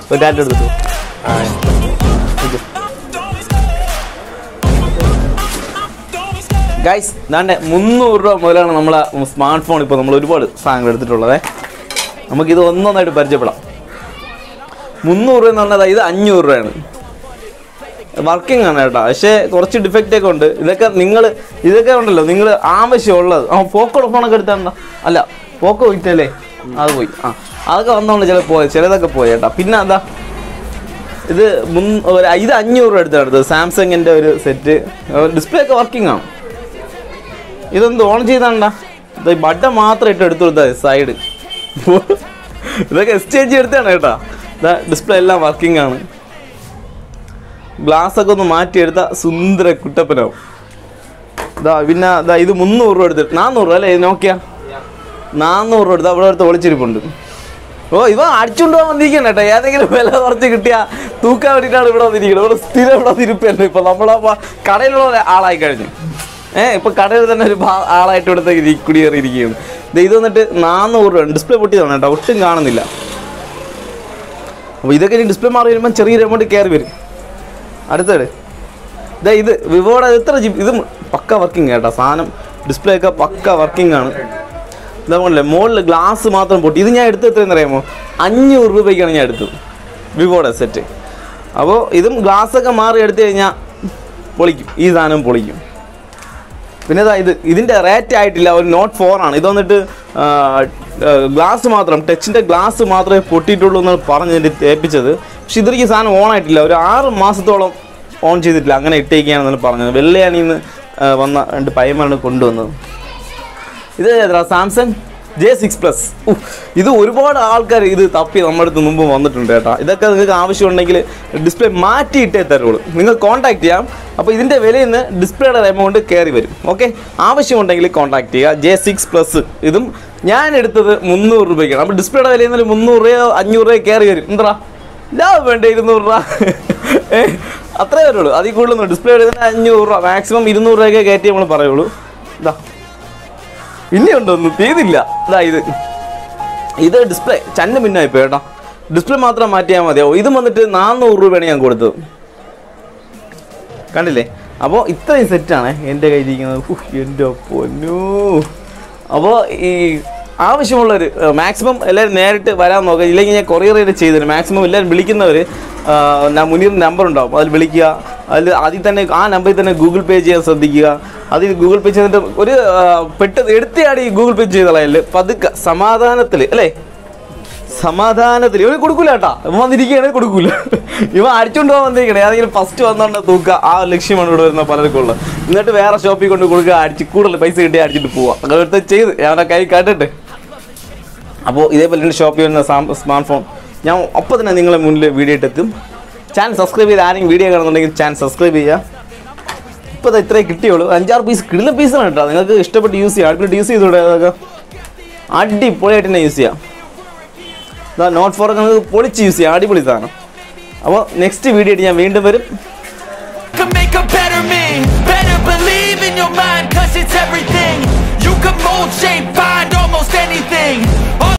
ഒരു ടാറ്റ എടുത്തിട്ട് ഗൈസ് ദാണ്ടെ മുന്നൂറ് രൂപ മുതലാണ് നമ്മളെ സ്മാർട്ട് ഫോൺ ഇപ്പോൾ നമ്മൾ ഒരുപാട് സാധനങ്ങൾ എടുത്തിട്ടുള്ളത് നമുക്കിത് ഒന്നൊന്നായിട്ട് പരിചയപ്പെടാം മുന്നൂറ് രൂപ എന്ന് പറഞ്ഞാൽ ഇത് അഞ്ഞൂറ് രൂപയാണ് വർക്കിംഗ് ആണ് കേട്ടോ പക്ഷേ കുറച്ച് ഡിഫക്റ്റ് ഒക്കെ ഉണ്ട് ഇതൊക്കെ നിങ്ങൾ ഇതൊക്കെ ഉണ്ടല്ലോ നിങ്ങൾ ആവശ്യമുള്ളത് ആ പോക്കോ ഫോണൊക്കെ എടുത്താണ്ട അല്ല പോക്കോ വിറ്റല്ലേ അത് പോയി ആ അതൊക്കെ വന്നോണ്ട് ചില പോയി ചിലതൊക്കെ പോയി കേട്ടോ പിന്നെ എന്താ ഇത് മുൻ- ഒരു ഇത് അഞ്ഞൂറ് രൂപ എടുത്താണ് എടുത്തത് സാംസങ്ങിൻ്റെ ഒരു സെറ്റ് ഡിസ്പ്ലേ ഒക്കെ വർക്കിംഗ് ആണ് ഇതൊന്ന് ഓൺ ചെയ്താണ്ടാ ഇത് ഈ ബട്ടൺ മാത്രം ഇട്ട് എടുത്തു കൊടുത്താൽ സൈഡ് ഇതൊക്കെ എക്സ്ചേഞ്ച് എടുത്താണ് കേട്ടോ ഇതാ ഡിസ്പ്ലേ എല്ലാം വർക്കിംഗ് ആണ് ഗ്ലാസ് ഒക്കെ ഒന്ന് മാറ്റിയെടുത്ത സുന്ദര കുട്ടപ്പനാവും ഇതാ പിന്നെ ഇതാ ഇത് മുന്നൂറ് രൂപ എടുത്തിട്ട് നാന്നൂറ് രൂപ അല്ലേ നോക്കിയ നാന്നൂറ് രൂപ എടുത്ത് അവിടെ അടുത്ത് ഒളിച്ചിരിപ്പുണ്ട് ഓ ഇവ അടിച്ചുകൊണ്ട് പോകാൻ വന്നിരിക്കണം കേട്ടോ ഏതെങ്കിലും വില കുറച്ച് കിട്ടിയാ തൂക്കാൻ വേണ്ടിയിട്ടാണ് ഇവിടെ വന്നിരിക്കുന്നത് ഇവിടെ സ്ഥിരം ഇവിടെ തിരുപ്പല്ലേ ഇപ്പൊ നമ്മളപ്പ കടയിലുള്ള ആളായി കഴിഞ്ഞു ഏഹ് ഇപ്പൊ കടയിൽ തന്നെ ഒരു ഭാ- ആളായിട്ട് ഇവിടുത്തെ ഇരി- കുടിയേറിയിരിക്കുകയാണ് ദേ ഇത് വന്നിട്ട് നാന്നൂറ് രൂപ ഡിസ്പ്ലേ പൊട്ടിയതാണ് കേട്ടോ ഒട്ടും കാണുന്നില്ല അപ്പോൾ ഇതൊക്കെ ഇനി ഡിസ്പ്ലേ മാറി വരുമ്പോൾ ചെറിയൊരു എമൗണ്ട് കയറി വരും അടുത്തത് ഇതാ ഇത് വിവോയുടെ എത്ര ജി ഇത് പക്ക വർക്കിംഗ് കേട്ടോ സാധനം ഡിസ്പ്ലേ ഒക്കെ പക്ക വർക്കിംഗ് ആണ് ഇതാണല്ലേ മുകളിൽ ഗ്ലാസ് മാത്രം പൊട്ടി ഇത് ഞാൻ എടുത്ത് എത്രയെന്ന് അറിയാമോ അഞ്ഞൂറ് രൂപയ്ക്കാണ് ഞാൻ എടുത്തത് വിവോയുടെ സെറ്റ് അപ്പോൾ ഇതും ഗ്ലാസ് ഒക്കെ മാറി എടുത്തു കഴിഞ്ഞാൽ പൊളിക്കും ഈ സാധനം പൊളിക്കും പിന്നെ ഇതാ ഇത് ഇതിൻ്റെ റേറ്റ് ആയിട്ടില്ല ഒരു നോട്ട് ഫോർ ആണ് ഇത് വന്നിട്ട് ഗ്ലാസ് മാത്രം ടച്ചിൻ്റെ ഗ്ലാസ് മാത്രമേ പൊട്ടിയിട്ടുള്ളൂ എന്ന് പറഞ്ഞ് എൻ്റെ ഏൽപ്പിച്ചത് പക്ഷെ ഇതൊരിക്കും സാധനം ഓൺ ആയിട്ടില്ല ഒരു ആറ് മാസത്തോളം ഓൺ ചെയ്തിട്ടില്ല അങ്ങനെ ഇട്ടേക്കാണെന്നാണ് പറഞ്ഞത് വെള്ളയാണ് ഇന്ന് ആ, വന്ന രണ്ട് പയ്യന്മാരാണ് കൊണ്ടുവന്നത് ഇത് ഏതാ സാംസങ് ജെ സിക്സ് പ്ലസ് ഇത് ഒരുപാട് ആൾക്കാർ ഇത് തപ്പി നമ്മുടെ അടുത്ത് മുമ്പ് വന്നിട്ടുണ്ട് കേട്ടോ ഇതൊക്കെ നിങ്ങൾക്ക് ആവശ്യമുണ്ടെങ്കിൽ ഡിസ്പ്ലേ മാറ്റിയിട്ടേ തരുള്ളൂ നിങ്ങൾ കോൺടാക്ട് ചെയ്യാം അപ്പോൾ ഇതിൻ്റെ വിലയിൽ നിന്ന് ഡിസ്പ്ലേയുടെ എമൗണ്ട് കയറി വരും ഓക്കെ ആവശ്യമുണ്ടെങ്കിൽ കോൺടാക്ട് ചെയ്യുക ജെ സിക്സ് പ്ലസ് ഇതും ഞാൻ എടുത്തത് മുന്നൂറ് രൂപയ്ക്കാണ് അപ്പോൾ ഡിസ്പ്ലേയുടെ വിലയിൽ നിന്ന് മുന്നൂറ് രൂപയോ അഞ്ഞൂറ് രൂപയോ കയറി വരും എന്താ ലാഭം വേണ്ട ഇരുന്നൂറ് രൂപ ഏ, അത്രേ വരുള്ളൂ അതിൽ കൂടുതലൊന്നും ഡിസ്പ്ലേ തന്നെ അഞ്ഞൂറ് രൂപ മാക്സിമം ഇരുന്നൂറ് രൂപയൊക്കെ കയറ്റി നമ്മൾ പറയുള്ളൂ ഇതാ പിന്നെ ഉണ്ടോന്ന് തീരില്ല ഇതാ ഇത് ഇത് ഡിസ്പ്ലേ ചന്ന മിന്നായി പോയി കേട്ടോ ഡിസ്പ്ലേ മാത്രം മാറ്റിയാൽ മതിയാവും ഇത് വന്നിട്ട് നാനൂറ് രൂപയാണ് ഞാൻ കൊടുത്തത് കണ്ടില്ലേ അപ്പോൾ ഇത്രയും സെറ്റാണ് എൻ്റെ കയ്യിലിരിക്കുന്നത് ഹു, എൻ്റെ പൊന്നു അപ്പോൾ ഈ ആവശ്യമുള്ളവർ മാക്സിമം എല്ലാവരും നേരിട്ട് വരാൻ നോക്കുക ഇല്ലെങ്കിൽ ഞാൻ കൊറിയർ ചെയ്ത് ചെയ്തുതരും മാക്സിമം എല്ലാവരും വിളിക്കുന്നവർ ഞാൻ മുനീറിൻ്റെ നമ്പർ ഉണ്ടാവും അതിൽ വിളിക്കുക അതിൽ അതിൽ തന്നെ ആ നമ്പറിൽ തന്നെ ഗൂഗിൾ പേ ചെയ്യാൻ ശ്രദ്ധിക്കുക അതിൽ ഗൂഗിൾ പേ ചെയ്തിട്ട് ഒരു ആ, പെട്ടെന്ന് എടുത്തിയാടി ഗൂഗിൾ പേ ചെയ്തളയല്ലേ പതുക്കെ സമാധാനത്തിൽ അല്ലേ സമാധാനത്തിൽ ഇവന് കൊടുക്കൂല കേട്ടാ ഇവൻ വന്നിരിക്കുകയാണെങ്കിൽ കൊടുക്കൂല ഇവൻ അടിച്ചോണ്ട് പോകാൻ വന്നിരിക്കണേ ഏതെങ്കിലും ഫസ്റ്റ് വന്നോണ്ട് തൂക്കുക ആ ലക്ഷ്യമാണ് ഇവിടെ വരുന്ന പലർക്കും ഉള്ളത് എന്നിട്ട് വേറെ ഷോപ്പിൽ കൊണ്ട് കൊടുക്കുക അടിച്ച് കൂടുതൽ പൈസ കിട്ടി അടിച്ചിട്ട് പോവാം അങ്ങനത്തെ ചെയ്ത് ഞാൻ കൈ കണ്ടിട്ട് അപ്പോൾ ഇതേപോലെ ഷോപ്പിൽ വരുന്ന സ്മാർട്ട് ഫോൺ ഞാൻ ഒപ്പം തന്നെ നിങ്ങളെ മുന്നിൽ വീഡിയോ ഇട്ടെത്തും ചാനൽ സബ്സ്ക്രൈബ് ചെയ്ത് ആരെങ്കിലും വീഡിയോ കാണുന്നുണ്ടെങ്കിൽ ചാനൽ സബ്സ്ക്രൈബ് ചെയ്യുക ഇപ്പോൾ ഇത് ഇത്രേ കിട്ടിയുള്ളൂ അഞ്ചാറ് പീസ് കിടില പീസാണ് കേട്ടോ നിങ്ങൾക്ക് ഇഷ്ടപ്പെട്ട് യൂസ് ചെയ്യാം അടുപ്പിട്ട് യൂസ് ചെയ്തൂടെ അതൊക്കെ അടിപൊളിയായിട്ട് തന്നെ യൂസ് ചെയ്യാം ഇതാ നോട്ട് ഫോർ നമുക്ക് പൊളിച്ച് യൂസ് ചെയ്യാം അടിപൊളി സാധനം അപ്പോൾ നെക്സ്റ്റ് വീഡിയോ ആയിട്ട് ഞാൻ വീണ്ടും വരും can make a better me Better believe in your mind cause it's everything You can mold, shape, find almost anything